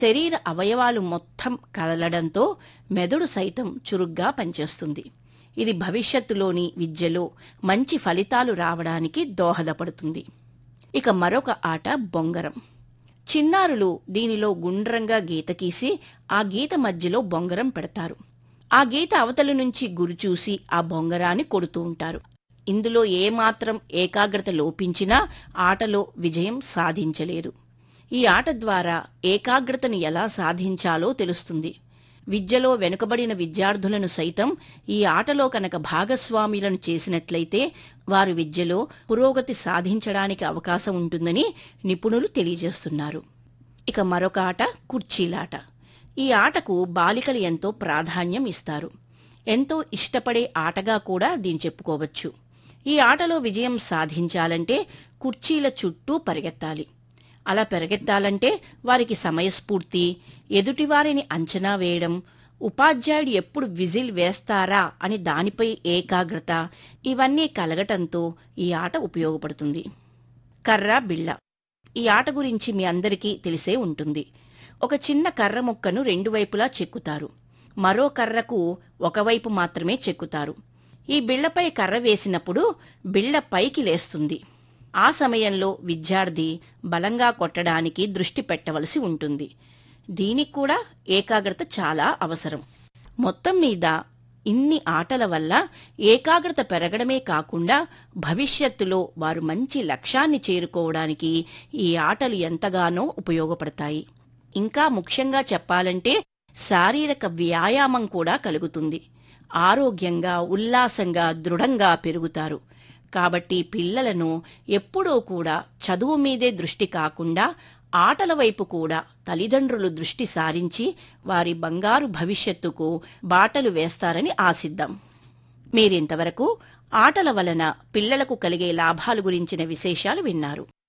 శరీర అవయవాలు మొత్తం కదలడంతో మెదడు సైతం చురుగ్గా పనిచేస్తుంది ఇది భవిష్యత్తులోని విద్యలో మంచి ఫలితాలు రావడానికి దోహదపడుతుంది ఇక మరొక ఆట బొంగరం చిన్నారులు దీనిలో గుండ్రంగా గీత గీసి ఆ గీత మధ్యలో బొంగరం పెడతారు ఆ గీత అవతల నుంచి గురి చూసి ఆ బొంగరాన్ని కొడుతూ ఉంటారు ఇందులో ఏమాత్రం ఏకాగ్రత లోపించినా ఆటలో విజయం సాధించలేరు ఈ ఆట ద్వారా ఏకాగ్రతను ఎలా సాధించాలో తెలుస్తుంది విద్యలో వెనుకబడిన విద్యార్థులను సైతం ఈ ఆటలో కనుక భాగస్వాములను చేసినట్లయితే వారు విద్యలో పురోగతి సాధించడానికి అవకాశం ఉంటుందని నిపుణులు తెలియజేస్తున్నారు ఇక మరొక ఆట కుర్చీలాట ఈ ఆటకు బాలికలు ఎంతో ప్రాధాన్యం ఇస్తారు ఎంతో ఇష్టపడే ఆటగా కూడా దీన్ని చెప్పుకోవచ్చు ఈ ఆటలో విజయం సాధించాలంటే కుర్చీల చుట్టూ పరిగెత్తాలి అలా పెరగెత్తాలంటే వారికి సమయస్ఫూర్తి ఎదుటివారిని అంచనా వేయడం ఉపాధ్యాయుడు ఎప్పుడు విజిల్ వేస్తారా అని దానిపై ఏకాగ్రత ఇవన్నీ కలగటంతో ఈ ఆట ఉపయోగపడుతుంది కర్ర బిళ్ళ ఈ ఆట గురించి మీ అందరికీ తెలిసే ఉంటుంది ఒక చిన్న కర్ర ముక్కను రెండు వైపులా చెక్కుతారు మరో కర్రకు ఒకవైపు మాత్రమే చెక్కుతారు ఈ బిళ్లపై కర్ర వేసినప్పుడు బిళ్ల పైకి లేస్తుంది ఆ సమయంలో విద్యార్థి బలంగా కొట్టడానికి దృష్టి పెట్టవలసి ఉంటుంది దీనికి కూడా ఏకాగ్రత చాలా అవసరం మొత్తం మీద ఇన్ని ఆటల వల్ల ఏకాగ్రత పెరగడమే కాకుండా భవిష్యత్తులో వారు మంచి లక్ష్యాన్ని చేరుకోవడానికి ఈ ఆటలు ఎంతగానో ఉపయోగపడతాయి ఇంకా ముఖ్యంగా చెప్పాలంటే శారీరక వ్యాయామం కూడా కలుగుతుంది ఆరోగ్యంగా ఉల్లాసంగా దృఢంగా పెరుగుతారు కాబట్టి పిల్లలను ఎప్పుడూ కూడా చదువు మీదే దృష్టి కాకుండా ఆటల వైపు కూడా తల్లిదండ్రులు దృష్టి సారించి వారి బంగారు భవిష్యత్తుకు బాటలు వేస్తారని ఆశిద్దాం మీరింతవరకు ఆటల వలన పిల్లలకు కలిగే లాభాలు గురించిన విశేషాలు విన్నారు